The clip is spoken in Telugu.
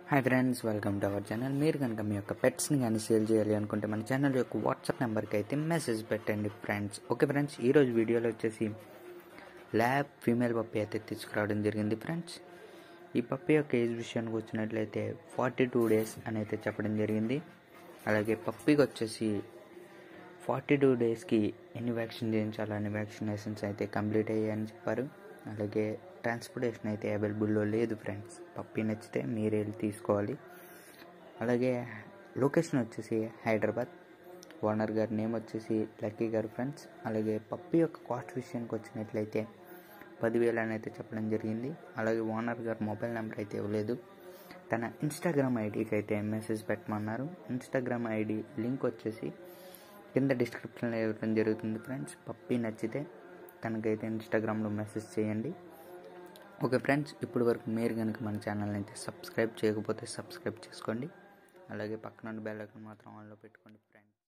hi friends welcome to our channel మీరు కనుక మీ యొక్క పెట్స్ని కానీ సేల్ చేయాలి అనుకుంటే మన ఛానల్ యొక్క వాట్సాప్ నెంబర్కి అయితే మెసేజ్ పెట్టండి ఫ్రెండ్స్ ఓకే ఫ్రెండ్స్ ఈరోజు వీడియోలో వచ్చేసి ల్యాబ్ ఫీమేల్ పప్పి అయితే తీసుకురావడం జరిగింది ఫ్రెండ్స్ ఈ పప్పి యొక్క ఏజ్ విషయానికి వచ్చినట్లయితే ఫార్టీ టూ డేస్ అని అయితే చెప్పడం జరిగింది అలాగే పప్పికి వచ్చేసి ఫార్టీ టూ డేస్కి ఎన్ని వ్యాక్సిన్ చేయించాలో అన్ని వ్యాక్సినేషన్స్ అయితే కంప్లీట్ అయ్యాయని చెప్పారు అలాగే ట్రాన్స్పోర్టేషన్ అయితే అవైలబుల్లో లేదు ఫ్రెండ్స్ పప్పి నచ్చితే మీరే వెళ్ళి తీసుకోవాలి అలాగే లొకేషన్ వచ్చేసి హైదరాబాద్ ఓనర్ గారి నేమ్ వచ్చేసి లక్కీ గారు ఫ్రెండ్స్ అలాగే పప్పి యొక్క కాస్ట్ విషయానికి వచ్చినట్లయితే పదివేలు అని అయితే చెప్పడం జరిగింది అలాగే ఓనర్ గారు మొబైల్ నెంబర్ అయితే ఇవ్వలేదు తన ఇన్స్టాగ్రామ్ ఐడికి అయితే మెసేజ్ పెట్టమన్నారు ఇన్స్టాగ్రామ్ ఐడి లింక్ వచ్చేసి కింద డిస్క్రిప్షన్లో ఇవ్వడం జరుగుతుంది ఫ్రెండ్స్ పప్పి నచ్చితే తనకైతే ఇన్స్టాగ్రామ్లో మెసేజ్ చేయండి ఓకే ఫ్రెండ్స్ ఇప్పుడు వరకు మీరు కనుక మన ఛానల్ని అయితే సబ్స్క్రైబ్ చేయకపోతే సబ్స్క్రైబ్ చేసుకోండి అలాగే పక్కన బెల్ ఐకాన్ మాత్రం ఆన్లో పెట్టుకోండి ఫ్రెండ్స్